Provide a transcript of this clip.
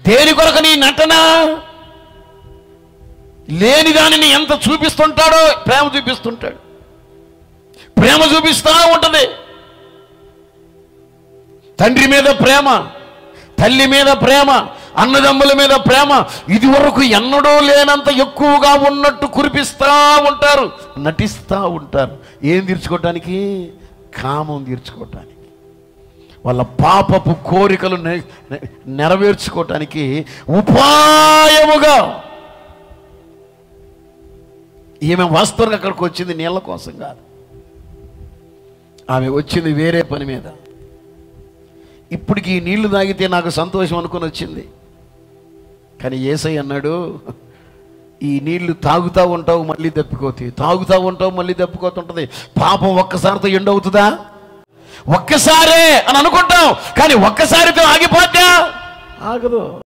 దేని కొరకు నీ నటన లేని దానిని ఎంత చూపిస్తుంటాడో ప్రేమ చూపిస్తుంటాడు ప్రేమ చూపిస్తా ఉంటది తండ్రి మీద ప్రేమ తల్లి మీద ప్రేమ అన్నదమ్ముల మీద ప్రేమ ఇది వరకు ఎన్నడూ లేనంత ఎక్కువగా ఉన్నట్టు కురిపిస్తా ఉంటారు నటిస్తూ ఉంటారు ఏం తీర్చుకోవటానికి కామం తీర్చుకోవటానికి వాళ్ళ పాపపు కోరికలు నె- నె- నెరవేర్చుకోవటానికి ఉపాయముగా ఈమె వాస్తవంగా అక్కడికి వచ్చింది నీళ్ళ కోసం కాదు ఆమె వచ్చింది వేరే పని మీద ఇప్పటికి ఈ నీళ్లు తాగితే నాకు సంతోషం అనుకుని వచ్చింది కానీ ఏసై అన్నాడు ఈ నీళ్లు తాగుతూ ఉంటావు మళ్ళీ దప్పికోతాయి తాగుతూ ఉంటావు మళ్ళీ దప్పికోతుంటది పాపం ఒక్కసారితో ఎండవుతుందా ఒక్కసారే అని అనుకుంటాం కానీ ఒక్కసారితో ఆగిపోద్దా ఆగదు